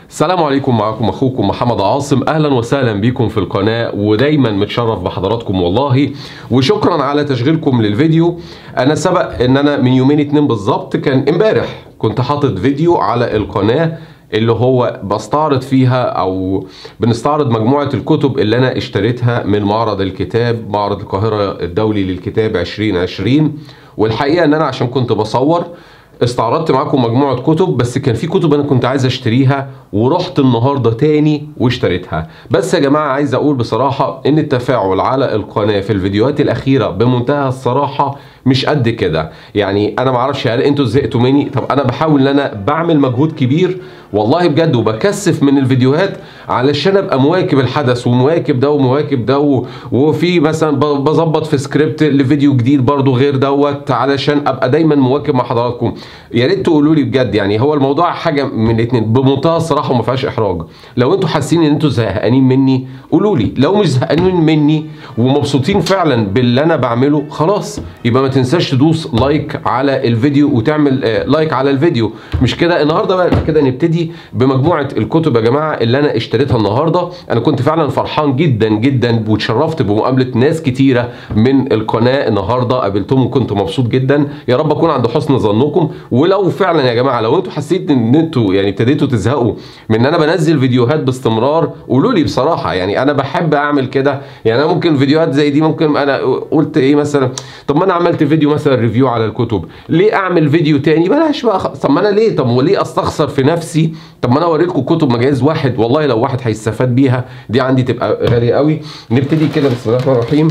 السلام عليكم معكم اخوكم محمد عاصم اهلا وسهلا بكم في القناه ودايما متشرف بحضراتكم والله وشكرا على تشغيلكم للفيديو انا سبق ان انا من يومين اتنين بالظبط كان امبارح كنت حاطط فيديو على القناه اللي هو بستعرض فيها او بنستعرض مجموعه الكتب اللي انا اشتريتها من معرض الكتاب معرض القاهره الدولي للكتاب 2020 والحقيقه ان انا عشان كنت بصور استعرضت معاكم مجموعة كتب بس كان في كتب أنا كنت عايز أشتريها ورحت النهاردة تاني واشتريتها بس يا جماعة عايز أقول بصراحة إن التفاعل على القناة في الفيديوهات الأخيرة بمنتهى الصراحة مش قد كده يعني أنا معرفش هل أنتوا زهقتوا مني طب أنا بحاول إن أنا بعمل مجهود كبير والله بجد وبكثف من الفيديوهات علشان ابقى مواكب الحدث ومواكب ده ومواكب ده و- وفي مثلا ب- بظبط في سكريبت لفيديو جديد برضو غير دوت علشان ابقى دايما مواكب مع حضراتكم يا ريت تقولوا لي بجد يعني هو الموضوع حاجه من الاثنين بمنتهى الصراحه وما فيهاش احراج لو انتوا حاسين ان انتوا زهقانين مني قولوا لي لو مش زهقانين مني ومبسوطين فعلا باللي انا بعمله خلاص يبقى ما تنساش تدوس لايك على الفيديو وتعمل آه، لايك على الفيديو مش كده النهارده بقى كده نبتدي بمجموعه الكتب يا جماعه اللي انا اشتريتها النهارده انا كنت فعلا فرحان جدا جدا واتشرفت بمقابله ناس كتيره من القناه النهارده قابلتهم وكنت مبسوط جدا يا رب اكون عند حسن ظنكم ولو فعلا يا جماعه لو انتوا حسيت ان انتوا يعني ابتديتوا تزهقوا من ان انا بنزل فيديوهات باستمرار قولوا لي بصراحه يعني انا بحب اعمل كده يعني انا ممكن فيديوهات زي دي ممكن انا قلت ايه مثلا طب ما انا عملت فيديو مثلا ريفيو على الكتب ليه اعمل فيديو تاني بلاش بقى خ- طب ما انا ليه طب وليه استخسر في نفسي طب ما انا اوريكم كتب مجاز واحد والله لو واحد هيستفاد بيها دي عندي تبقى غاليه قوي نبتدي كده بسم الله الرحمن الرحيم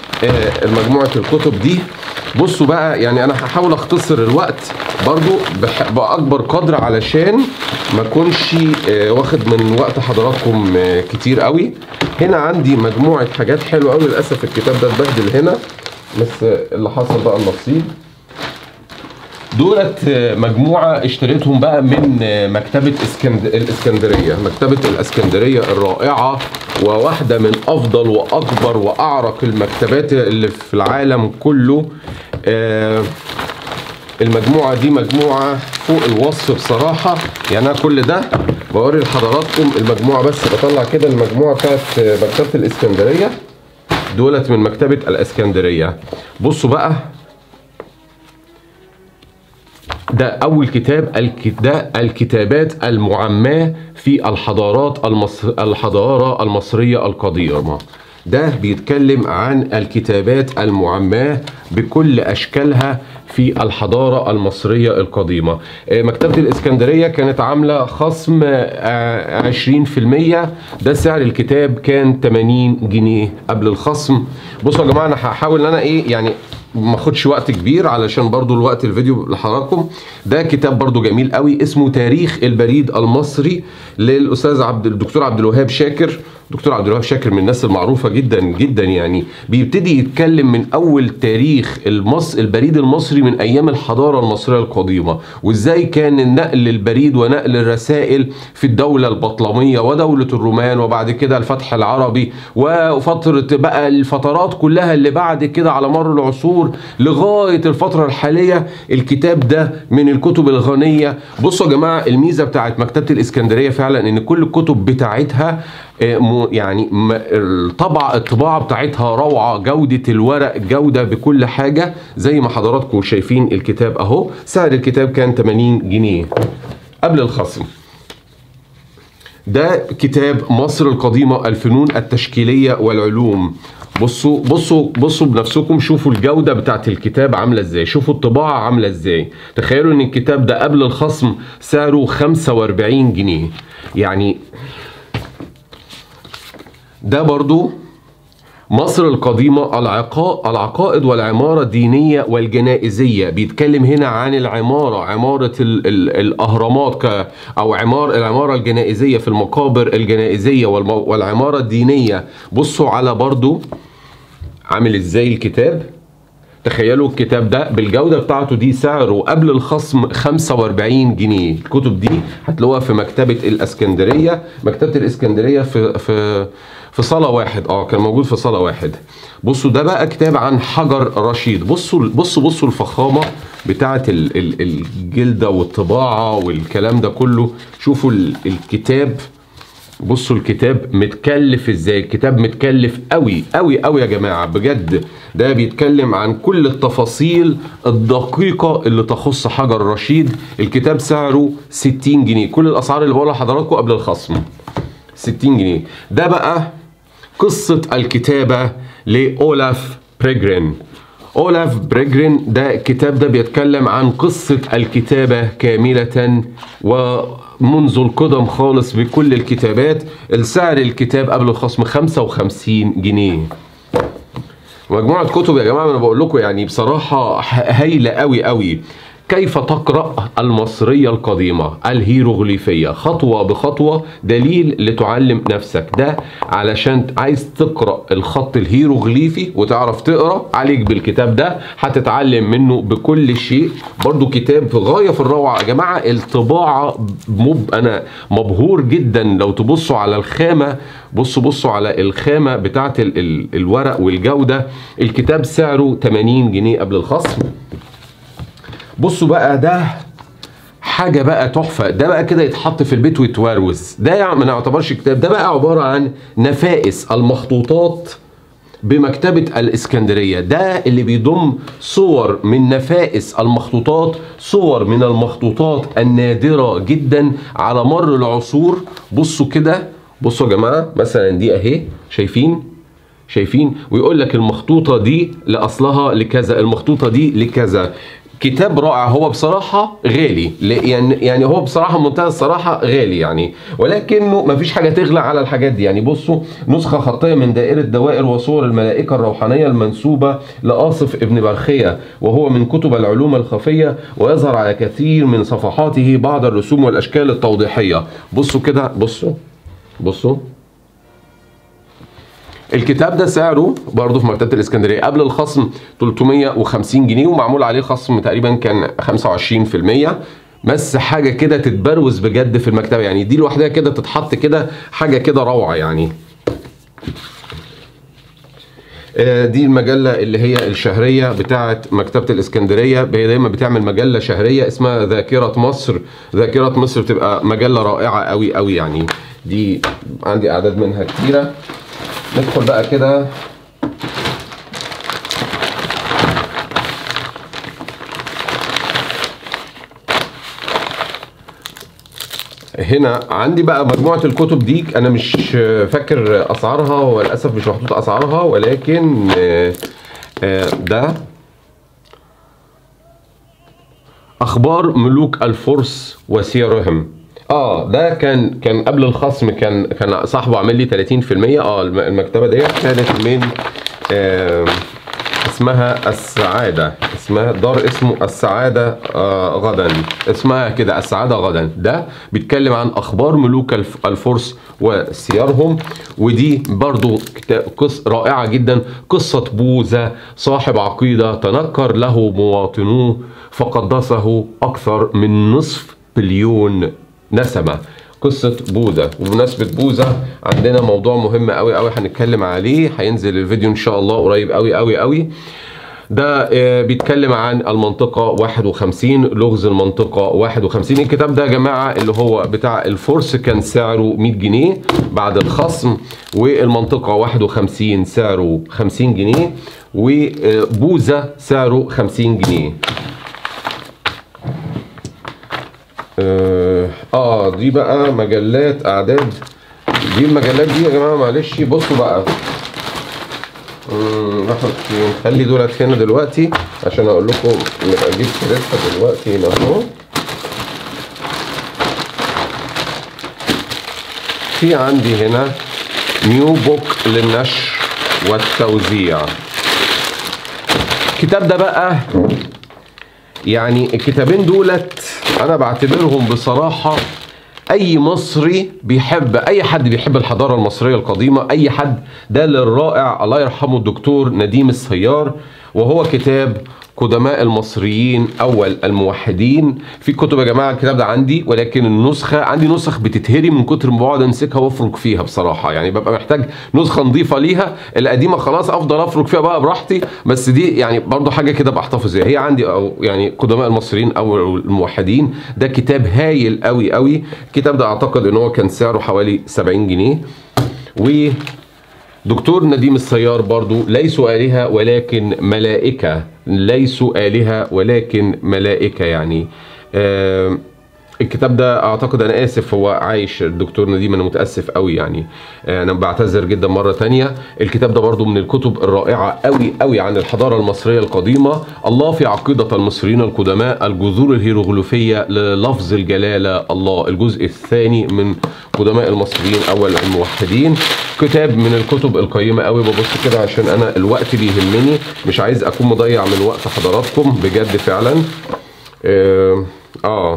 آه، مجموعه الكتب دي بصوا بقى يعني انا هحاول اختصر الوقت برضو بح- باكبر قدر علشان ما اكونش آه، واخد من وقت حضراتكم آه، كتير قوي هنا عندي مجموعه حاجات حلوه قوي للاسف الكتاب ده اتبهدل هنا بس آه، اللي حصل بقى النصيب دولت آه، مجموعة اشتريتهم بقى من آه، مكتبة اسكند... الاسكندرية مكتبة الاسكندرية الرائعة وواحدة من افضل واكبر واعرق المكتبات اللي في العالم كله آه، المجموعة دي مجموعة فوق الوصف بصراحة يعني أنا كل ده بوري لحضراتكم المجموعة بس بطلع كده المجموعة بتاعت مكتبة الإسكندرية دولت من مكتبة الإسكندرية بصوا بقى ده أول كتاب الك... ده الكتابات المعماة في الحضارات المصر... الحضارة المصرية القديمة ده بيتكلم عن الكتابات المعماة بكل أشكالها في الحضارة المصرية القديمة آه، مكتبة الإسكندرية كانت عاملة خصم آه، 20% ده سعر الكتاب كان 80 جنيه قبل الخصم بصوا يا جماعة أنا هحاول إن أنا إيه يعني ما اخدش وقت كبير علشان برضو الوقت الفيديو لحضراتكم ده كتاب برضو جميل قوي اسمه تاريخ البريد المصري للاستاذ عبد الدكتور عبد الوهاب شاكر دكتور عبد الوهاب شاكر من الناس المعروفه جدا جدا يعني بيبتدي يتكلم من اول تاريخ المص البريد المصري من ايام الحضاره المصريه القديمه وازاي كان النقل البريد ونقل الرسائل في الدوله البطلميه ودوله الرومان وبعد كده الفتح العربي وفتره بقى الفترات كلها اللي بعد كده على مر العصور لغايه الفتره الحاليه الكتاب ده من الكتب الغنيه بصوا يا جماعه الميزه بتاعت مكتبه الاسكندريه فعلا ان كل الكتب بتاعتها آه، م- يعني م- الطبعه الطباعه بتاعتها روعه جوده الورق جوده بكل حاجه زي ما حضراتكم شايفين الكتاب اهو سعر الكتاب كان 80 جنيه قبل الخصم ده كتاب مصر القديمة الفنون التشكيلية والعلوم بصوا بصوا بصوا بنفسكم شوفوا الجودة بتاعت الكتاب عاملة ازاي شوفوا الطباعة عاملة ازاي تخيلوا ان الكتاب ده قبل الخصم سعره 45 جنيه يعني ده برضو مصر القديمة العقاء العقائد والعمارة الدينية والجنائزية بيتكلم هنا عن العمارة عمارة ال ال الأهرامات ك أو عمار العمارة الجنائزية في المقابر الجنائزية والم والعمارة الدينية بصوا على برضو عامل ازاي الكتاب تخيلوا الكتاب ده بالجودة بتاعته دي سعره قبل الخصم 45 جنيه الكتب دي هتلاقوها في مكتبة الاسكندرية مكتبة الاسكندرية في في في صالة واحد اه كان موجود في صالة واحد بصوا ده بقى كتاب عن حجر رشيد بصوا بصوا بصوا الفخامة بتاعة ال- ال- الجلدة والطباعة والكلام ده كله شوفوا ال- الكتاب بصوا الكتاب متكلف ازاي الكتاب متكلف قوي قوي قوي يا جماعه بجد ده بيتكلم عن كل التفاصيل الدقيقه اللي تخص حجر رشيد الكتاب سعره 60 جنيه كل الاسعار اللي بقولها لحضراتكم قبل الخصم 60 جنيه ده بقى قصه الكتابه لاولاف بريجرين اولاف بريجرين ده الكتاب ده بيتكلم عن قصة الكتابة كاملة ومنذ القدم خالص بكل الكتابات السعر الكتاب قبل الخصم 55 جنيه مجموعة كتب يا جماعة انا بقول لكم يعني بصراحة هايلة قوي قوي كيف تقرأ المصرية القديمة الهيروغليفية خطوة بخطوة دليل لتعلم نفسك ده علشان عايز تقرأ الخط الهيروغليفي وتعرف تقرأ عليك بالكتاب ده هتتعلم منه بكل شيء برضو كتاب في غاية في الروعة يا جماعة الطباعة مب أنا مبهور جدا لو تبصوا على الخامة بصوا بصوا على الخامة بتاعت ال ال الورق والجودة الكتاب سعره 80 جنيه قبل الخصم بصوا بقى ده حاجة بقى تحفة ده بقى كده يتحط في البيت ويتوروث ده يعني ما نعتبرش كتاب ده بقى عبارة عن نفائس المخطوطات بمكتبة الإسكندرية ده اللي بيضم صور من نفائس المخطوطات صور من المخطوطات النادرة جدا على مر العصور بصوا كده بصوا يا جماعة مثلا دي أهي شايفين شايفين ويقول لك المخطوطة دي لأصلها لكذا المخطوطة دي لكذا كتاب رائع هو بصراحة غالي ل- يعني يعني هو بصراحة منتهى الصراحة غالي يعني ولكنه ما فيش حاجة تغلى على الحاجات دي يعني بصوا نسخة خطية من دائرة دوائر وصور الملائكة الروحانية المنسوبة لآصف ابن برخية وهو من كتب العلوم الخفية ويظهر على كثير من صفحاته بعض الرسوم والأشكال التوضيحية بصوا كده بصوا بصوا الكتاب ده سعره برضه في مكتبه الاسكندريه قبل الخصم 350 جنيه ومعمول عليه خصم تقريبا كان 25% بس حاجه كده تتبروز بجد في المكتبه يعني دي لوحدها كده تتحط كده حاجه كده روعه يعني آه، دي المجلة اللي هي الشهرية بتاعة مكتبة الإسكندرية هي دايما بتعمل مجلة شهرية اسمها ذاكرة مصر ذاكرة مصر بتبقى مجلة رائعة قوي قوي يعني دي عندي أعداد منها كتيرة ندخل بقى كده هنا عندي بقى مجموعة الكتب دي أنا مش فاكر أسعارها وللأسف مش محطوط أسعارها ولكن آه، آه، ده اخبار ملوك الفرس وسيرهم اه ده كان كان قبل الخصم كان كان صاحبه عامل لي 30% اه الم- المكتبه ديت كانت من آه اسمها السعادة اسمها دار اسمه السعادة آه غدا اسمها كده السعادة غدا ده بيتكلم عن أخبار ملوك الف- الفرس وسيرهم ودي برضو كتا- قص رائعة جدا قصة بوذا صاحب عقيدة تنكر له مواطنوه فقدسه أكثر من نصف بليون نسمة قصة بوذا وبمناسبة بوذا عندنا موضوع مهم قوي قوي هنتكلم عليه هينزل الفيديو ان شاء الله قريب قوي قوي قوي ده آه، بيتكلم عن المنطقة 51 لغز المنطقة 51 الكتاب ده يا جماعة اللي هو بتاع الفرس كان سعره 100 جنيه بعد الخصم والمنطقة 51 سعره 50 جنيه وبوذا سعره 50 جنيه اه آه، دي بقى مجلات اعداد دي المجلات دي يا جماعه معلش بصوا بقى مم، ناخد نخلي دولت هنا دلوقتي عشان اقول لكم نبقى اجيب سيرتها دلوقتي هنا اهو في عندي هنا نيو بوك للنشر والتوزيع الكتاب ده بقى يعني الكتابين دولت انا بعتبرهم بصراحه اي مصري بيحب اي حد بيحب الحضاره المصريه القديمه اي حد ده للرائع الله يرحمه الدكتور نديم السيار وهو كتاب قدماء المصريين اول الموحدين في كتب يا جماعه الكتاب ده عندي ولكن النسخه عندي نسخ بتتهري من كتر ما بقعد امسكها وافرك فيها بصراحه يعني ببقى محتاج نسخه نظيفه ليها القديمه خلاص افضل افرك فيها بقى براحتي بس دي يعني برضو حاجه كده بحتفظ بيها هي عندي أو يعني قدماء المصريين او الموحدين ده كتاب هايل قوي قوي الكتاب ده اعتقد ان هو كان سعره حوالي 70 جنيه و دكتور نديم السيار برضو ليسوا آلهة ولكن ملائكة ليسوا آلهة ولكن ملائكة يعني آه الكتاب ده اعتقد انا اسف هو عايش الدكتور نديم انا متاسف قوي يعني آه انا بعتذر جدا مره تانية الكتاب ده برضو من الكتب الرائعه قوي قوي عن الحضاره المصريه القديمه الله في عقيده المصريين القدماء الجذور الهيروغليفيه للفظ الجلاله الله الجزء الثاني من قدماء المصريين اول الموحدين كتاب من الكتب القيمه قوي ببص كده عشان انا الوقت بيهمني مش عايز اكون مضيع من وقت حضراتكم بجد فعلا اه, آه.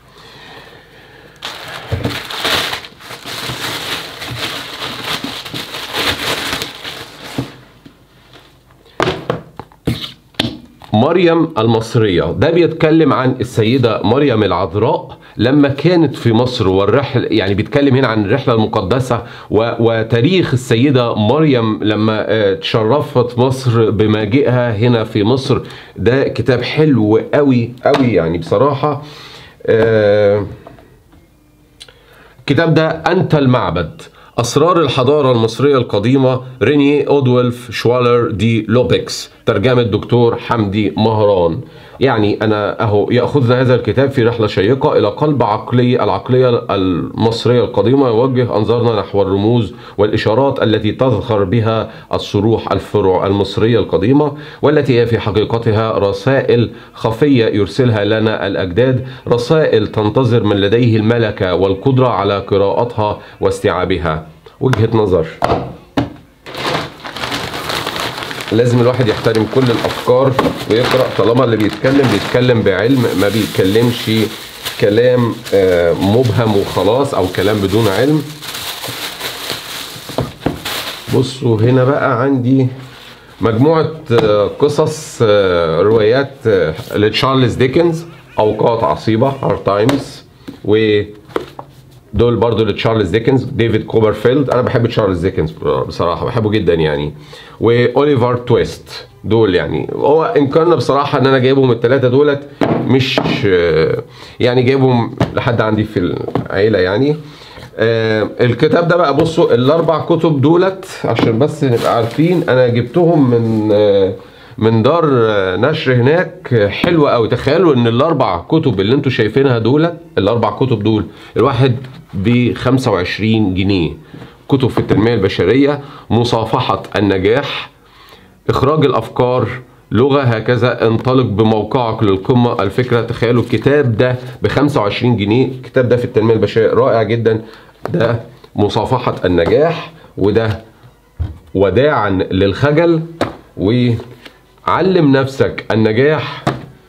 مريم المصرية ده بيتكلم عن السيدة مريم العذراء لما كانت في مصر والرحل يعني بيتكلم هنا عن الرحلة المقدسة و... وتاريخ السيدة مريم لما تشرفت مصر بمجيئها هنا في مصر ده كتاب حلو قوي قوي يعني بصراحة آه الكتاب ده أنت المعبد أسرار الحضارة المصرية القديمة ريني أودولف شوالر دي لوبكس ترجمة الدكتور حمدي مهران يعني أنا أهو يأخذنا هذا الكتاب في رحلة شيقة إلى قلب عقلية العقلية المصرية القديمة يوجه أنظارنا نحو الرموز والإشارات التي تظهر بها الصروح الفروع المصرية القديمة والتي هي في حقيقتها رسائل خفية يرسلها لنا الأجداد رسائل تنتظر من لديه الملكة والقدرة على قراءتها واستيعابها وجهة نظر لازم الواحد يحترم كل الافكار ويقرا طالما اللي بيتكلم بيتكلم بعلم ما بيتكلمش كلام مبهم وخلاص او كلام بدون علم بصوا هنا بقى عندي مجموعة قصص روايات لتشارلز ديكنز أوقات عصيبة هارد تايمز و دول برضو لتشارلز ديكنز ديفيد كوبرفيلد انا بحب تشارلز ديكنز بصراحه بحبه جدا يعني واوليفر تويست دول يعني هو ان كان بصراحه ان انا جايبهم الثلاثه دولت مش يعني جايبهم لحد عندي في العيله يعني آه الكتاب ده بقى بصوا الاربع كتب دولت عشان بس نبقى عارفين انا جبتهم من آه من دار نشر هناك حلوة قوي تخيلوا ان الاربع كتب اللي انتوا شايفينها دول الاربع كتب دول الواحد ب 25 جنيه كتب في التنمية البشرية مصافحة النجاح اخراج الافكار لغة هكذا انطلق بموقعك للقمة الفكرة تخيلوا الكتاب ده ب 25 جنيه الكتاب ده في التنمية البشرية رائع جدا ده مصافحة النجاح وده وداعا للخجل و علم نفسك النجاح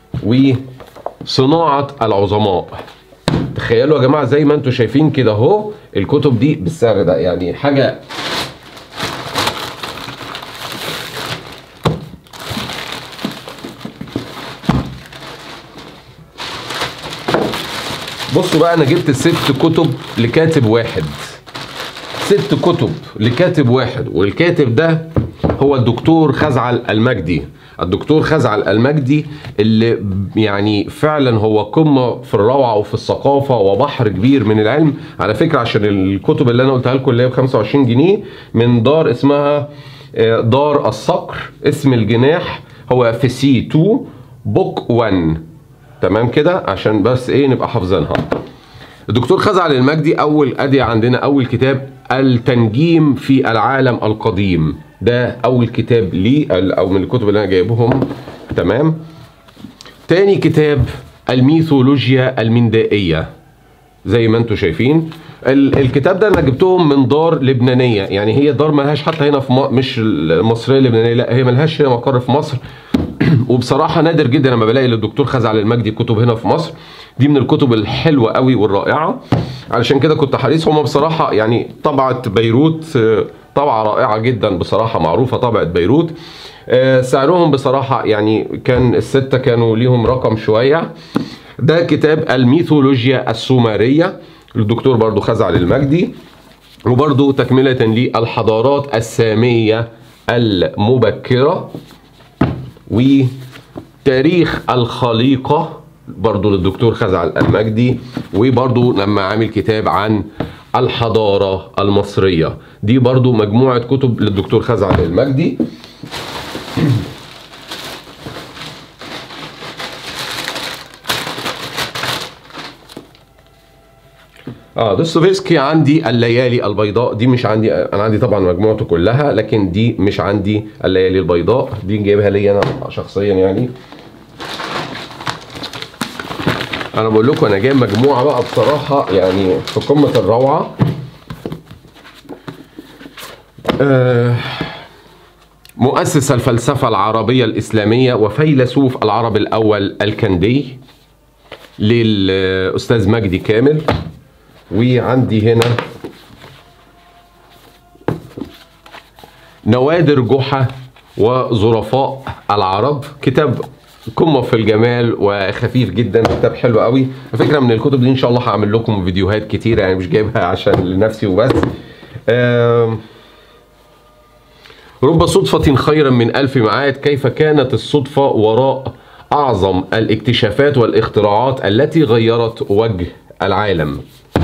وصناعة العظماء تخيلوا يا جماعة زي ما انتم شايفين كده اهو الكتب دي بالسعر ده يعني حاجة بصوا بقى انا جبت الست كتب لكاتب واحد ست كتب لكاتب واحد والكاتب ده هو الدكتور خزعل المجدي الدكتور خزعل المجدي اللي يعني فعلا هو قمة في الروعة وفي الثقافة وبحر كبير من العلم على فكرة عشان الكتب اللي أنا قلتها لكم اللي هي ب 25 جنيه من دار اسمها دار الصقر اسم الجناح هو في سي 2 بوك 1 تمام كده عشان بس ايه نبقى حافظينها الدكتور خزعل المجدي اول ادي عندنا اول كتاب التنجيم في العالم القديم ده اول كتاب لي او من الكتب اللي انا جايبهم تمام تاني كتاب الميثولوجيا المندائيه زي ما انتم شايفين الكتاب ده انا جبتهم من دار لبنانيه يعني هي دار ملهاش حتى هنا في م... مش المصريه اللبنانيه لا هي ملهاش هنا مقر في مصر وبصراحه نادر جدا لما بلاقي للدكتور خزعل المجدي كتب هنا في مصر دي من الكتب الحلوه قوي والرائعه علشان كده كنت حريص هما بصراحه يعني طبعه بيروت طبعة رائعة جدا بصراحة معروفة طبعة بيروت آه، سعرهم بصراحة يعني كان الستة كانوا ليهم رقم شوية ده كتاب الميثولوجيا السومرية للدكتور برضو خزعل المجدي وبرضو تكملة للحضارات السامية المبكرة وتاريخ الخليقة برضو للدكتور خزعل المجدي وبرضو لما عامل كتاب عن الحضارة المصرية دي برضو مجموعة كتب للدكتور خزعل المجدي اه دوستويفسكي عندي الليالي البيضاء دي مش عندي انا عندي طبعا مجموعته كلها لكن دي مش عندي الليالي البيضاء دي جايبها لي انا شخصيا يعني انا بقول لكم انا جايب مجموعه بقى بصراحه يعني في قمه الروعه آه مؤسس الفلسفه العربيه الاسلاميه وفيلسوف العرب الاول الكندي للاستاذ مجدي كامل وعندي هنا نوادر جحا وظرفاء العرب كتاب قمة في الجمال وخفيف جدا كتاب حلو قوي فكرة من الكتب دي ان شاء الله هعمل لكم فيديوهات كتيرة يعني مش جايبها عشان لنفسي وبس آم، رب صدفة خيرا من ألف معاد كيف كانت الصدفة وراء أعظم الاكتشافات والاختراعات التي غيرت وجه العالم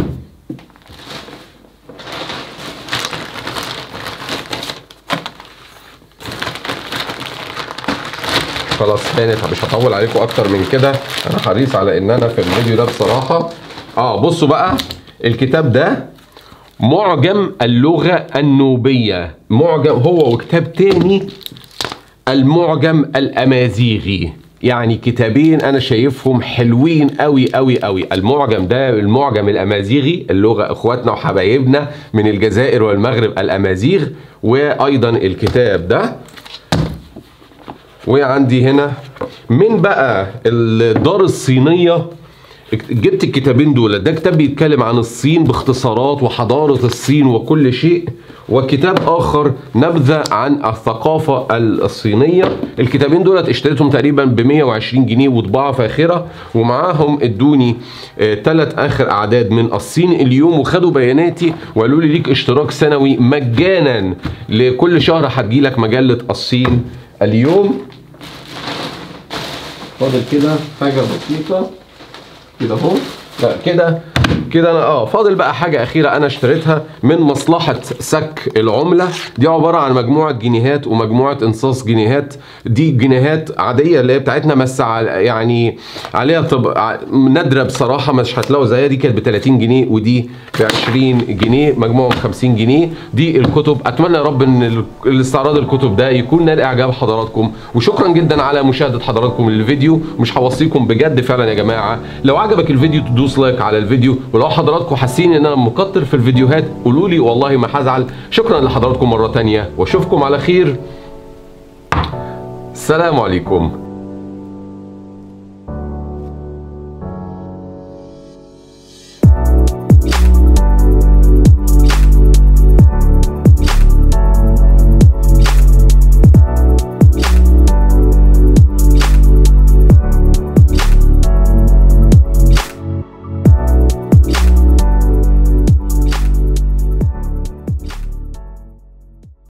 خلاص كانت مش هطول عليكم اكتر من كده انا حريص على ان انا في الفيديو ده بصراحه اه بصوا بقى الكتاب ده معجم اللغه النوبيه معجم هو وكتاب تاني المعجم الامازيغي يعني كتابين انا شايفهم حلوين قوي قوي قوي المعجم ده المعجم الامازيغي اللغه اخواتنا وحبايبنا من الجزائر والمغرب الامازيغ وايضا الكتاب ده وعندي هنا من بقى الدار الصينية جبت الكتابين دول ده كتاب بيتكلم عن الصين باختصارات وحضارة الصين وكل شيء وكتاب آخر نبذة عن الثقافة الصينية الكتابين دول اشتريتهم تقريبا ب 120 جنيه وطباعة فاخرة ومعاهم ادوني ثلاث آخر أعداد من الصين اليوم وخدوا بياناتي وقالوا لي ليك اشتراك سنوي مجانا لكل شهر هتجيلك مجلة الصين اليوم فاضل كده حاجه بسيطه كده اهو لا كده كده انا اه فاضل بقى حاجه اخيره انا اشتريتها من مصلحه سك العمله دي عباره عن مجموعه جنيهات ومجموعه انصاص جنيهات دي جنيهات عاديه اللي هي بتاعتنا بس على- يعني عليها طب ع- نادره بصراحه مش هتلاقوا زيها دي كانت ب 30 جنيه ودي ب 20 جنيه مجموعه ب 50 جنيه دي الكتب اتمنى يا رب ان ال- الاستعراض الكتب ده يكون نال اعجاب حضراتكم وشكرا جدا على مشاهده حضراتكم للفيديو مش هوصيكم بجد فعلا يا جماعه لو عجبك الفيديو تدوس لايك على الفيديو ولو حضراتكم حاسين ان انا مكتر في الفيديوهات قولوا لي والله ما هزعل شكرا لحضراتكم مره تانية واشوفكم على خير السلام عليكم